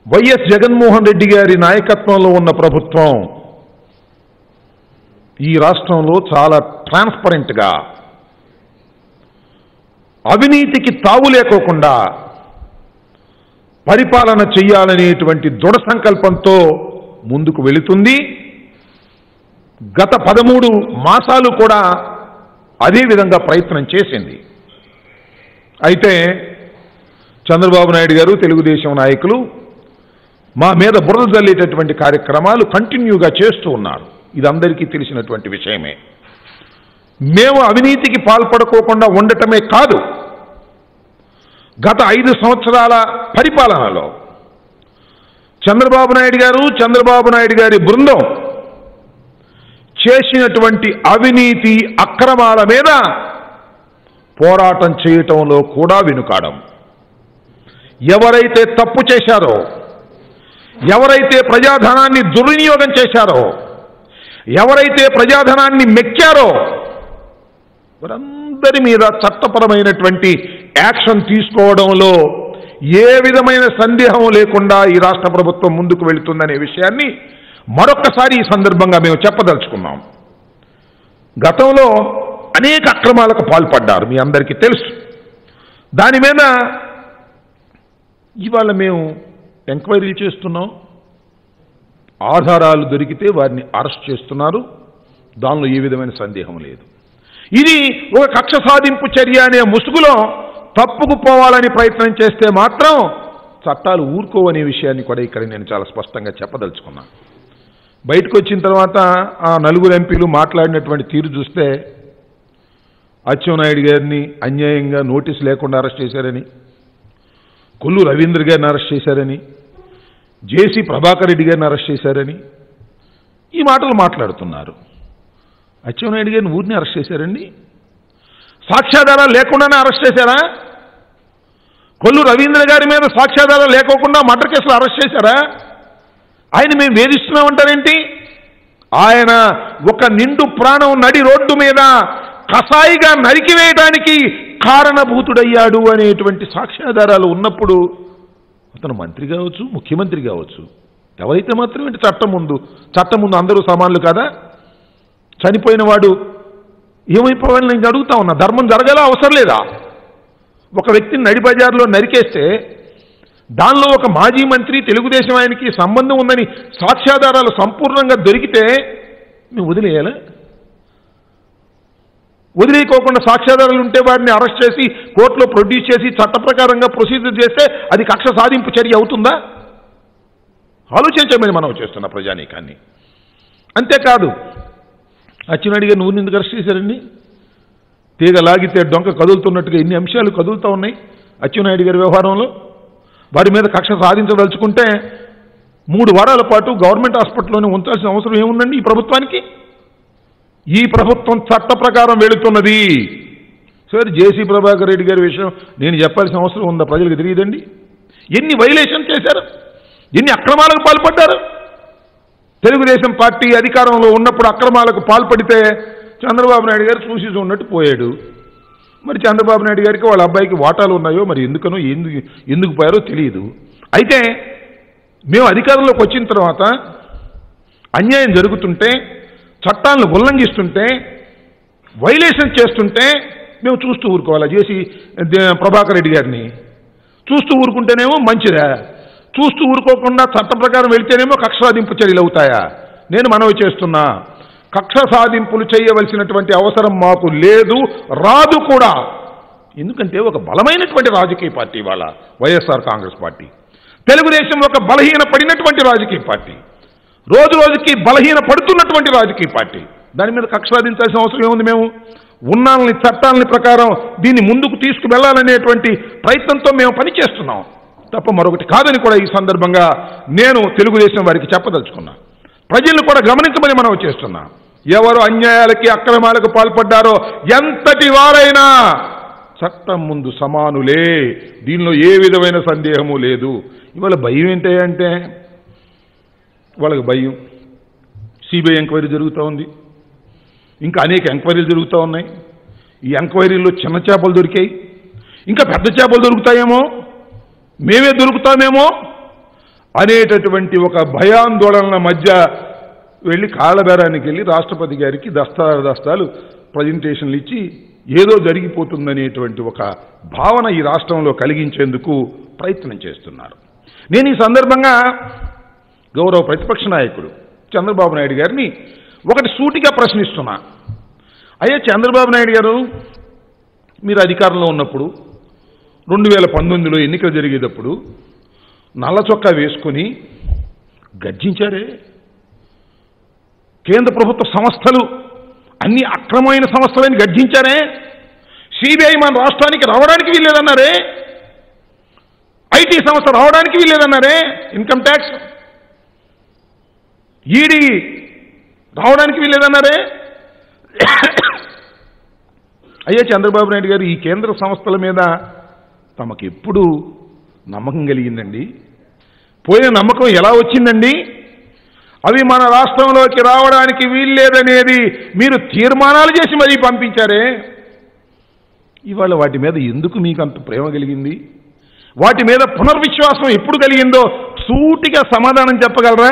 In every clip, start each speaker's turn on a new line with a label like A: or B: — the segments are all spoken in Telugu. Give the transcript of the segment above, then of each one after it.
A: వైఎస్ జగన్మోహన్ రెడ్డి గారి నాయకత్వంలో ఉన్న ప్రభుత్వం ఈ రాష్ట్రంలో చాలా ట్రాన్స్పరెంట్గా అవినీతికి తావు లేకోకుండా పరిపాలన చెయ్యాలనేటువంటి దృఢ సంకల్పంతో ముందుకు వెళుతుంది గత పదమూడు మాసాలు కూడా అదే విధంగా ప్రయత్నం చేసింది అయితే చంద్రబాబు నాయుడు గారు తెలుగుదేశం నాయకులు మా మీద బురద జల్లేటటువంటి కార్యక్రమాలు కంటిన్యూగా చేస్తూ ఉన్నారు ఇది అందరికీ తెలిసినటువంటి విషయమే మేము అవినీతికి పాల్పడుకోకుండా ఉండటమే కాదు గత ఐదు సంవత్సరాల పరిపాలనలో చంద్రబాబు నాయుడు గారు చంద్రబాబు నాయుడు గారి బృందం చేసినటువంటి అవినీతి అక్రమాల మీద పోరాటం చేయటంలో కూడా వెనుకాడం ఎవరైతే తప్పు చేశారో ఎవరైతే ప్రజాధనాన్ని దుర్వినియోగం చేశారో ఎవరైతే ప్రజాధనాన్ని మెక్కారో వారందరి మీద చట్టపరమైనటువంటి యాక్షన్ తీసుకోవడంలో ఏ విధమైన సందేహం లేకుండా ఈ రాష్ట్ర ప్రభుత్వం ముందుకు వెళుతుందనే విషయాన్ని మరొక్కసారి ఈ సందర్భంగా మేము చెప్పదలుచుకున్నాం గతంలో అనేక అక్రమాలకు పాల్పడ్డారు మీ అందరికీ తెలుసు దాని మీద ఇవాళ మేము ఎంక్వైరీలు చేస్తున్నాం ఆధారాలు దొరికితే వారిని అరెస్ట్ చేస్తున్నారు దానిలో ఏ విధమైన సందేహం లేదు ఇది ఒక కక్ష సాధింపు చర్య అనే ముసుగులో తప్పుకు పోవాలని ప్రయత్నం చేస్తే మాత్రం చట్టాలు ఊరుకోవనే విషయాన్ని కూడా ఇక్కడ నేను చాలా స్పష్టంగా చెప్పదలుచుకున్నాను బయటకు వచ్చిన తర్వాత ఆ నలుగురు ఎంపీలు మాట్లాడినటువంటి తీరు చూస్తే అచ్చెన్నాయుడు గారిని అన్యాయంగా నోటీస్ లేకుండా అరెస్ట్ చేశారని కొల్లు రవీంద్ర గారిని అరెస్ట్ చేశారని జేసీ ప్రభాకర్ రెడ్డి గారిని అరెస్ట్ చేశారని ఈ మాటలు మాట్లాడుతున్నారు అచ్చెన్నాయుడు గారిని ఊరిని అరెస్ట్ చేశారండి సాక్ష్యాధారాలు లేకుండానే అరెస్ట్ చేశారా కొల్లు రవీంద్ర గారి మీద సాక్ష్యాధారాలు లేకోకుండా మర్డర్ కేసులు అరెస్ట్ చేశారా ఆయన మేము వేధిస్తున్నామంటారేంటి ఆయన ఒక నిండు ప్రాణం నడి రోడ్డు మీద కసాయిగా నరికివేయడానికి కారణభూతుడయ్యాడు అనేటువంటి సాక్ష్యాధారాలు ఉన్నప్పుడు అతను మంత్రి కావచ్చు ముఖ్యమంత్రి కావచ్చు ఎవరైతే మాత్రం ఏంటి చట్టం ముందు చట్టం ముందు అందరూ సమానులు కదా చనిపోయిన వాడు ఏమైపోవాలని నేను అడుగుతా ఉన్నా ధర్మం జరగాల అవసరం లేదా ఒక వ్యక్తిని నడి బజార్లో నరికేస్తే దానిలో ఒక మాజీ మంత్రి తెలుగుదేశం ఆయనకి సంబంధం ఉందని సాక్ష్యాధారాలు సంపూర్ణంగా దొరికితే మేము వదిలేయాలా వదిలేయకోకుండా సాక్ష్యాధారాలు ఉంటే వారిని అరెస్ట్ చేసి కోర్టులో ప్రొడ్యూస్ చేసి చట్ట ప్రకారంగా ప్రొసీజర్ చేస్తే అది కక్ష సాధింపు చర్య అవుతుందా ఆలోచించమని మనం చేస్తున్న ప్రజానీకాన్ని అంతేకాదు అచ్చినాడిగా నువ్వు ఎందుకు అరెస్ట్ చేశారండి తీగ లాగితే డొంక కదులుతున్నట్టుగా ఎన్ని అంశాలు కదులుతూ ఉన్నాయి అచ్చెన్నాయుడు గారి వ్యవహారంలో వారి మీద కక్ష సాధించదలుచుకుంటే మూడు వారాల పాటు గవర్నమెంట్ హాస్పిటల్లోనే ఉంచాల్సిన అవసరం ఏముందండి ఈ ప్రభుత్వానికి ఈ ప్రభుత్వం చట్ట ప్రకారం వెళుతున్నది సార్ జేసీ ప్రభాకర్ రెడ్డి గారి విషయం నేను చెప్పాల్సిన అవసరం ఉందా ప్రజలకు తెలియదండి ఎన్ని వైలేషన్ చేశారు ఎన్ని అక్రమాలకు పాల్పడ్డారు తెలుగుదేశం పార్టీ అధికారంలో ఉన్నప్పుడు అక్రమాలకు పాల్పడితే చంద్రబాబు నాయుడు గారు చూసి చూడనట్టు పోయాడు మరి చంద్రబాబు నాయుడు గారికి వాళ్ళ అబ్బాయికి వాటాలు ఉన్నాయో మరి ఎందుకనో ఎందుకు ఎందుకు పోయారో తెలియదు అయితే మేము అధికారంలోకి వచ్చిన తర్వాత అన్యాయం జరుగుతుంటే చట్టాలను ఉల్లంఘిస్తుంటే వైలేషన్ చేస్తుంటే మేము చూస్తూ ఊరుకోవాలా చేసి దే- ప్రభాకర్ రెడ్డి గారిని చూస్తూ ఊరుకుంటేనేమో మంచిదా చూస్తూ ఊరుకోకుండా చట్ట ప్రకారం వెళ్తేనేమో కక్ష సాధింపు చర్యలు అవుతాయా నేను మనవి చేస్తున్నా కక్ష సాధింపులు చేయవలసినటువంటి అవసరం మాకు లేదు రాదు కూడా ఎందుకంటే ఒక బలమైనటువంటి రాజకీయ పార్టీ వాళ్ళ వైఎస్ఆర్ కాంగ్రెస్ పార్టీ తెలుగుదేశం ఒక బలహీన పడినటువంటి రాజకీయ పార్టీ రోజు రోజుకి బలహీన పడుతున్నటువంటి రాజకీయ పార్టీ దాని మీద కక్ష సాధించాల్సిన అవసరం ఏముంది మేము ఉన్నాలని చట్టాలని ప్రకారం దీన్ని ముందుకు తీసుకువెళ్లాలనేటువంటి ప్రయత్నంతో మేము పనిచేస్తున్నాం తప్ప మరొకటి కాదని కూడా ఈ సందర్భంగా నేను తెలుగుదేశం వారికి చెప్పదలుచుకున్నా ప్రజలను కూడా గమనించమని మనం చేస్తున్నా ఎవరు అన్యాయాలకి అక్రమాలకు పాల్పడ్డారో ఎంతటి వారైనా చట్టం ముందు సమానులే దీనిలో ఏ విధమైన సందేహము లేదు ఇవాళ భయం ఏంటంటే వాళ్ళకి భయం సిబిఐ ఎంక్వైరీ జరుగుతూ ఉంది ఇంకా అనేక ఎంక్వైరీలు జరుగుతూ ఉన్నాయి ఈ ఎంక్వైరీల్లో చిన్న చేపలు దొరికాయి ఇంకా పెద్ద చేపలు దొరుకుతాయేమో మేమే దొరుకుతామేమో అనేటటువంటి ఒక భయాందోళనల మధ్య వెళ్ళి కాళ్ళబేరానికి వెళ్ళి రాష్ట్రపతి గారికి దస్తా దస్తాలు ప్రజెంటేషన్లు ఇచ్చి ఏదో జరిగిపోతుందనేటువంటి ఒక భావన ఈ రాష్ట్రంలో కలిగించేందుకు ప్రయత్నం చేస్తున్నారు నేను ఈ సందర్భంగా గౌరవ ప్రతిపక్ష నాయకుడు చంద్రబాబు నాయుడు గారిని ఒకటి సూటిగా ప్రశ్నిస్తున్నా అయ్యా చంద్రబాబు నాయుడు గారు మీరు అధికారంలో ఉన్నప్పుడు రెండు వేల పంతొమ్మిదిలో ఎన్నికలు జరిగేటప్పుడు నల్ల చొక్కా వేసుకొని గర్జించారే కేంద్ర ప్రభుత్వ సంస్థలు అన్ని అక్రమమైన సంస్థలని గర్జించారే సిబిఐ మన రాష్ట్రానికి రావడానికి వీల్లేదన్నారే ఐటీ సంస్థ రావడానికి వీల్లేదన్నారే ఇన్కమ్ ట్యాక్స్ ఈడీ రావడానికి వీల్లేదన్నారే అయ్యా చంద్రబాబు నాయుడు గారు ఈ కేంద్ర సంస్థల మీద తమకు ఎప్పుడు నమ్మకం కలిగిందండి పోయిన నమ్మకం ఎలా వచ్చిందండి అవి మన రాష్ట్రంలోకి రావడానికి వీల్లేదనేది మీరు తీర్మానాలు చేసి మరీ పంపించారే ఇవాళ వాటి మీద ఎందుకు మీకు అంత ప్రేమ కలిగింది వాటి మీద పునర్విశ్వాసం ఎప్పుడు కలిగిందో సూటిగా సమాధానం చెప్పగలరా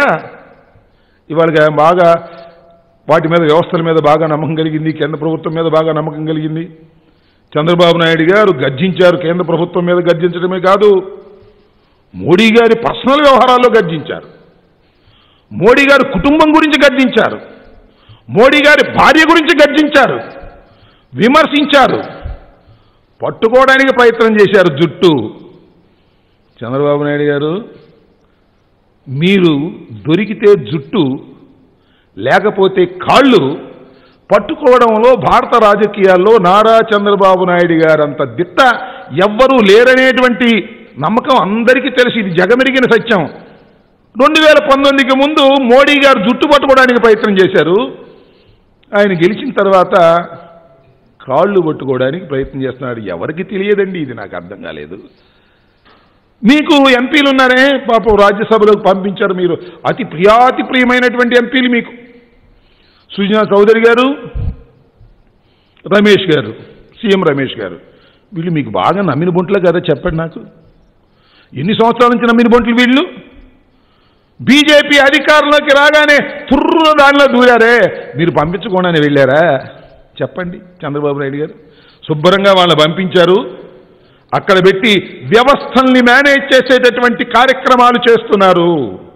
A: ఇవాళ బాగా వాటి మీద వ్యవస్థల మీద బాగా నమ్మకం కలిగింది కేంద్ర ప్రభుత్వం మీద బాగా నమ్మకం కలిగింది చంద్రబాబు నాయుడు గారు గర్జించారు కేంద్ర ప్రభుత్వం మీద గర్జించడమే కాదు మోడీ గారి పర్సనల్ వ్యవహారాల్లో గర్జించారు మోడీ గారి కుటుంబం గురించి గర్జించారు మోడీ గారి భార్య గురించి గర్జించారు విమర్శించారు పట్టుకోవడానికి ప్రయత్నం చేశారు జుట్టు చంద్రబాబు నాయుడు గారు మీరు దొరికితే జుట్టు లేకపోతే కాళ్ళు పట్టుకోవడంలో భారత రాజకీయాల్లో నారా చంద్రబాబు నాయుడు గారంత దిట్ట ఎవ్వరూ లేరనేటువంటి నమ్మకం అందరికీ తెలిసి ఇది జగమెరిగిన సత్యం రెండు వేల పంతొమ్మిదికి ముందు మోడీ గారు జుట్టు పట్టుకోవడానికి ప్రయత్నం చేశారు ఆయన గెలిచిన తర్వాత కాళ్ళు పట్టుకోవడానికి ప్రయత్నం చేస్తున్నాడు ఎవరికి తెలియదండి ఇది నాకు అర్థం కాలేదు మీకు ఎంపీలు ఉన్నారే పాపం రాజ్యసభలోకి పంపించారు మీరు అతి ప్రియాతి ప్రియమైనటువంటి ఎంపీలు మీకు సుజనా చౌదరి గారు రమేష్ గారు సీఎం రమేష్ గారు వీళ్ళు మీకు బాగా నమ్మిన బొంట్లే కదా చెప్పండి నాకు ఎన్ని సంవత్సరాల నుంచి నమ్మిన బొంట్లు వీళ్ళు బీజేపీ అధికారంలోకి రాగానే తుర్రు దానిలో దూరారే మీరు పంపించకుండానే వెళ్ళారా చెప్పండి చంద్రబాబు నాయుడు గారు శుభ్రంగా వాళ్ళని పంపించారు అక్కడ పెట్టి వ్యవస్థల్ని మేనేజ్ చేసేటటువంటి కార్యక్రమాలు చేస్తున్నారు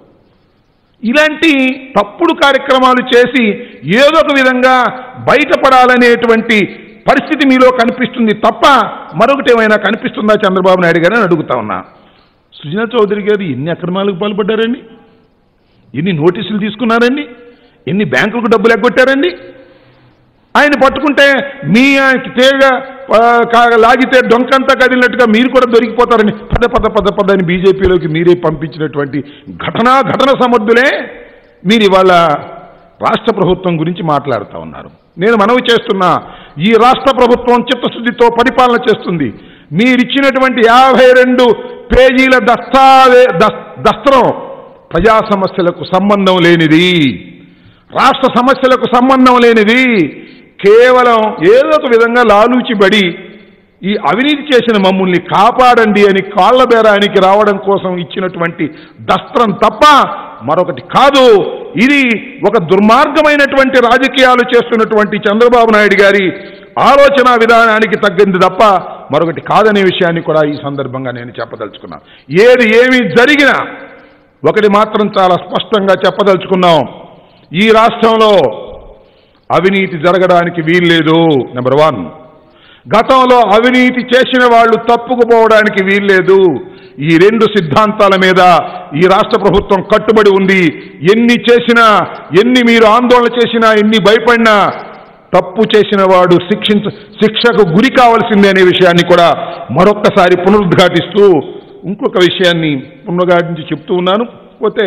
A: ఇలాంటి తప్పుడు కార్యక్రమాలు చేసి ఏదో ఒక విధంగా బయటపడాలనేటువంటి పరిస్థితి మీలో కనిపిస్తుంది తప్ప మరొకటి ఏమైనా కనిపిస్తుందా చంద్రబాబు నాయుడు గారు అని అడుగుతా ఉన్నా సుజనా చౌదరి గారు ఎన్ని అక్రమాలకు పాల్పడ్డారండి ఎన్ని నోటీసులు తీసుకున్నారండి ఎన్ని బ్యాంకులకు డబ్బులు ఎగ్గొట్టారండి ఆయన పట్టుకుంటే మీ తేగ ఆ, కా- లాగితే డొంకంతా కదిలినట్టుగా మీరు కూడా దొరికిపోతారని పద పద పద పద అని బీజేపీలోకి మీరే పంపించినటువంటి ఘటనా ఘటన సమర్థులే మీరు ఇవాళ రాష్ట్ర ప్రభుత్వం గురించి మాట్లాడుతూ ఉన్నారు నేను మనవి చేస్తున్నా ఈ రాష్ట్ర ప్రభుత్వం చిత్తశుద్ధితో పరిపాలన చేస్తుంది మీరిచ్చినటువంటి యాభై రెండు పేజీల దస్తావే దస్- దస్త్రం ప్రజా సమస్యలకు సంబంధం లేనిది రాష్ట్ర సమస్యలకు సంబంధం లేనిది కేవలం ఏదో ఒక విధంగా లాలూచిబడి ఈ అవినీతి చేసిన మమ్మల్ని కాపాడండి అని కాళ్ల బేరానికి రావడం కోసం ఇచ్చినటువంటి దస్త్రం తప్ప మరొకటి కాదు ఇది ఒక దుర్మార్గమైనటువంటి రాజకీయాలు చేస్తున్నటువంటి చంద్రబాబు నాయుడు గారి ఆలోచన విధానానికి తగ్గింది తప్ప మరొకటి కాదనే విషయాన్ని కూడా ఈ సందర్భంగా నేను చెప్పదలుచుకున్నాను ఏది ఏమి జరిగినా ఒకటి మాత్రం చాలా స్పష్టంగా చెప్పదలుచుకున్నాం ఈ రాష్ట్రంలో అవినీతి జరగడానికి వీల్లేదు నెంబర్ వన్ గతంలో అవినీతి చేసిన వాళ్ళు తప్పుకుపోవడానికి వీల్లేదు ఈ రెండు సిద్ధాంతాల మీద ఈ రాష్ట్ర ప్రభుత్వం కట్టుబడి ఉంది ఎన్ని చేసినా ఎన్ని మీరు ఆందోళన చేసినా ఎన్ని భయపడినా తప్పు చేసిన వాడు శిక్షించ శిక్షకు గురి కావాల్సిందే అనే విషయాన్ని కూడా మరొక్కసారి పునరుద్ఘాటిస్తూ ఇంకొక విషయాన్ని పునరుద్ఘాటించి చెప్తూ ఉన్నాను పోతే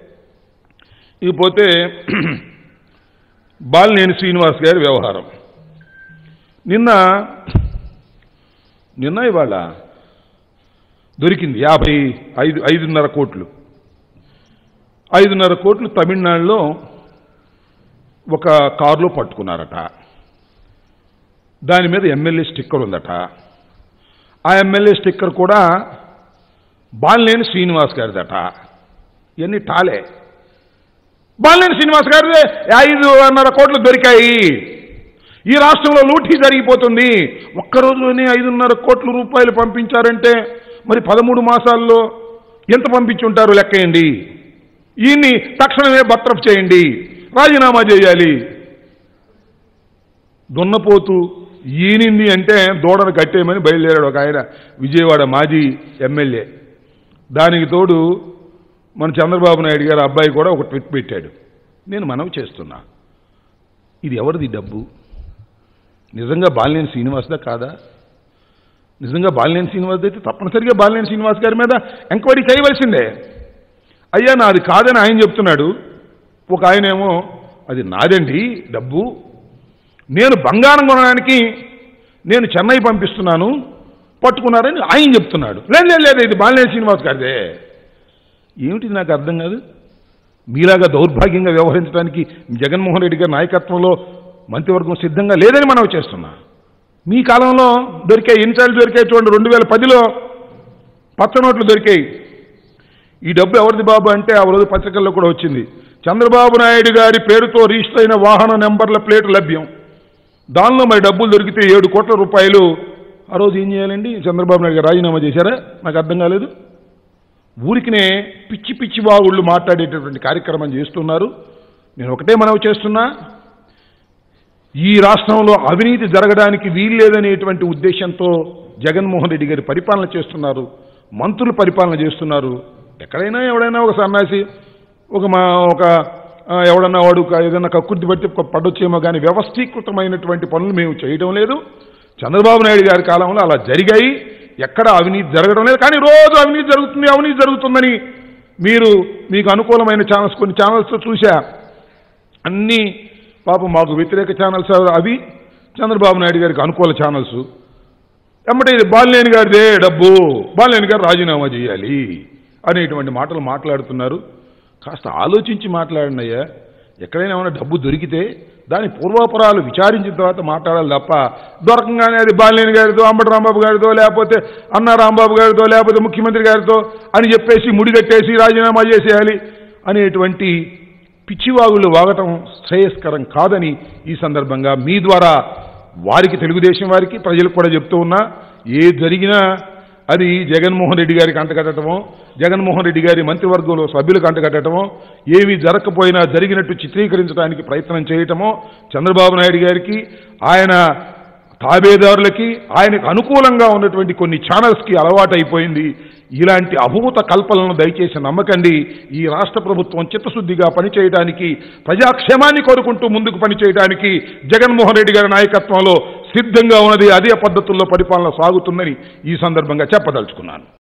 A: ఇక పోతే బాలినేని శ్రీనివాస్ గారి వ్యవహారం నిన్న నిన్న ఇవాళ దొరికింది యాభై ఐదు ఐదున్నర కోట్లు ఐదున్నర కోట్లు తమిళనాడులో ఒక కారులో పట్టుకున్నారట దాని మీద ఎమ్మెల్యే స్టిక్కర్ ఉందట ఆ ఎమ్మెల్యే స్టిక్కర్ కూడా బాలినేని శ్రీనివాస్ గారిదట ఇవన్నీ టాలే బాలినేని శ్రీనివాస్ గారు ఐదున్నర కోట్లు దొరికాయి ఈ రాష్ట్రంలో లూటీ జరిగిపోతుంది ఒక్క రోజులోనే ఐదున్నర కోట్ల రూపాయలు పంపించారంటే మరి పదమూడు మాసాల్లో ఎంత పంపించుంటారు లెక్కేయండి ఈయన్ని తక్షణమే బర్తరఫ్ చేయండి రాజీనామా చేయాలి దున్నపోతు ఈనింది అంటే దూడను కట్టేయమని బయలుదేరాడు ఒక ఆయన విజయవాడ మాజీ ఎమ్మెల్యే దానికి తోడు మన చంద్రబాబు నాయుడు గారు అబ్బాయి కూడా ఒక ట్విట్ పెట్టాడు నేను మనవి చేస్తున్నా ఇది ఎవరిది డబ్బు నిజంగా బాలినేని శ్రీనివాస్దా కాదా నిజంగా బాలినేని శ్రీనివాస్ అయితే తప్పనిసరిగా బాలినేని శ్రీనివాస్ గారి మీద ఎంక్వైరీ చేయవలసిందే అయ్యా నాది కాదని ఆయన చెప్తున్నాడు ఒక ఆయనేమో అది నాదండి డబ్బు నేను బంగారం కొనడానికి నేను చెన్నై పంపిస్తున్నాను పట్టుకున్నారని ఆయన చెప్తున్నాడు లేదు లేదు లేదు ఇది బాలినేని శ్రీనివాస్ గారిదే ఏమిటి నాకు అర్థం కాదు మీలాగా దౌర్భాగ్యంగా వ్యవహరించడానికి జగన్మోహన్ రెడ్డి గారి నాయకత్వంలో మంత్రివర్గం సిద్ధంగా లేదని మనం చేస్తున్నా మీ కాలంలో దొరికాయి ఎన్నిసార్లు దొరికాయి చూడండి రెండు వేల పదిలో పచ్చ నోట్లు దొరికాయి ఈ డబ్బు ఎవరిది బాబు అంటే ఆ రోజు పత్రికల్లో కూడా వచ్చింది చంద్రబాబు నాయుడు గారి పేరుతో రిజిస్టర్ అయిన వాహన నెంబర్ల ప్లేటు లభ్యం దానిలో మరి డబ్బులు దొరికితే ఏడు కోట్ల రూపాయలు ఆ రోజు ఏం చేయాలండి చంద్రబాబు నాయుడు గారు రాజీనామా చేశారా నాకు అర్థం కాలేదు ఊరికినే పిచ్చి పిచ్చి బాగుళ్ళు మాట్లాడేటటువంటి కార్యక్రమం చేస్తున్నారు నేను ఒకటే మనవి చేస్తున్నా ఈ రాష్ట్రంలో అవినీతి జరగడానికి వీల్లేదనేటువంటి ఉద్దేశంతో జగన్మోహన్ రెడ్డి గారి పరిపాలన చేస్తున్నారు మంత్రులు పరిపాలన చేస్తున్నారు ఎక్కడైనా ఎవడైనా ఒక సన్నాసి ఒక మా ఒక ఆ, ఎవడన్నా వాడు ఒక ఏదైనా కక్కుర్తి బట్టి ఒక పడొచ్చేమో కానీ వ్యవస్థీకృతమైనటువంటి పనులు మేము చేయడం లేదు చంద్రబాబు నాయుడు గారి కాలంలో అలా జరిగాయి ఎక్కడ అవినీతి జరగడం లేదు కానీ రోజు అవినీతి జరుగుతుంది అవినీతి జరుగుతుందని మీరు మీకు అనుకూలమైన ఛానల్స్ కొన్ని ఛానల్స్ చూసా అన్నీ పాపం మాకు వ్యతిరేక ఛానల్స్ అవి చంద్రబాబు నాయుడు గారికి అనుకూల ఛానల్స్ ఎమ్మటే ఇది బాలినేని గారిదే డబ్బు బాలినేని గారు రాజీనామా చేయాలి అనేటువంటి మాటలు మాట్లాడుతున్నారు కాస్త ఆలోచించి మాట్లాడండి అయ్యా ఎక్కడైనా ఏమైనా డబ్బు దొరికితే దాని పూర్వాపరాలు విచారించిన తర్వాత మాట్లాడాలి తప్ప దొరకంగానే అది బాలినేని గారితో అంబటి రాంబాబు గారితో లేకపోతే అన్నా రాంబాబు గారితో లేకపోతే ముఖ్యమంత్రి గారితో అని చెప్పేసి ముడిగట్టేసి రాజీనామా చేసేయాలి అనేటువంటి పిచ్చివాగుళ్ళు వాగటం శ్రేయస్కరం కాదని ఈ సందర్భంగా మీ ద్వారా వారికి తెలుగుదేశం వారికి ప్రజలకు కూడా చెప్తూ ఉన్నా ఏ జరిగినా అది జగన్మోహన్ రెడ్డి గారికి అంటగట్టడమో జగన్మోహన్ రెడ్డి గారి మంత్రివర్గంలో సభ్యులకు అంటగట్టడమో ఏమీ జరగకపోయినా జరిగినట్టు చిత్రీకరించడానికి ప్రయత్నం చేయటమో చంద్రబాబు నాయుడు గారికి ఆయన తాబేదారులకి ఆయనకు అనుకూలంగా ఉన్నటువంటి కొన్ని ఛానల్స్కి అలవాటైపోయింది ఇలాంటి అభూత కల్పనలను దయచేసి నమ్మకండి ఈ రాష్ట్ర ప్రభుత్వం చిత్తశుద్ధిగా పనిచేయడానికి ప్రజాక్షేమాన్ని కోరుకుంటూ ముందుకు పనిచేయడానికి జగన్మోహన్ రెడ్డి గారి నాయకత్వంలో సిద్ధంగా ఉన్నది అదే పద్ధతుల్లో పరిపాలన సాగుతుందని ఈ సందర్భంగా చెప్పదలుచుకున్నాను